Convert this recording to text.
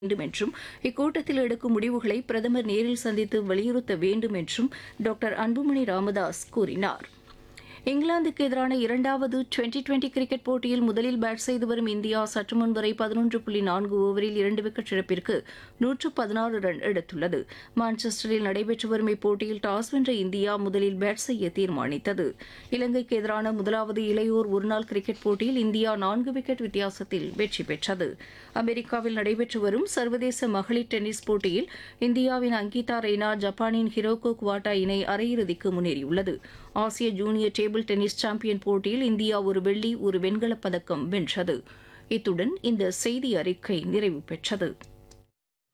வேண்டும் என்றும் இக்கூட்டத்தில் எடுக்கும் முடிவுகளை பிரதமர் நேரில் சந்தித்து வலியுறுத்த வேண்டும் என்றும் டாக்டர் அன்புமணி ராமதாஸ் கூறினார் இங்கிலாந்துக்கு எதிரான இரண்டாவது டுவெண்டி டுவெண்டி கிரிக்கெட் போட்டியில் முதலில் பேட் செய்து வரும் இந்தியா சற்று முன் வரை பதினொன்று புள்ளி நான்கு ஓவரில் இரண்டு விக்கெட் இழப்பிற்கு நூற்று பதினாறு ரன் எடுத்துள்ளது மான்செஸ்டரில் நடைபெற்று வரும் இப்போட்டியில் டாஸ் வென்ற இந்தியா முதலில் பேட் செய்ய தீர்மானித்தது இலங்கைக்கு எதிரான முதலாவது இளையோர் ஒருநாள் கிரிக்கெட் போட்டியில் இந்தியா நான்கு விக்கெட் வித்தியாசத்தில் வெற்றி பெற்றது அமெரிக்காவில் நடைபெற்று வரும் சர்வதேச மகளிர் டென்னிஸ் போட்டியில் இந்தியாவின் அங்கிதா ரெய்னா ஜப்பானின் ஹிரோகோ குவாட்டா இணை அரையிறுதிக்கு முன்னேறியுள்ளது ஆசிய ஜூனியர் டேபிள் டென்னிஸ் சாம்பியன் போட்டியில் இந்தியா ஒரு வெள்ளி ஒரு வெண்கலப் பதக்கம் வென்றது இத்துடன் இந்த செய்தி அறிக்கை நிறைவு பெற்றது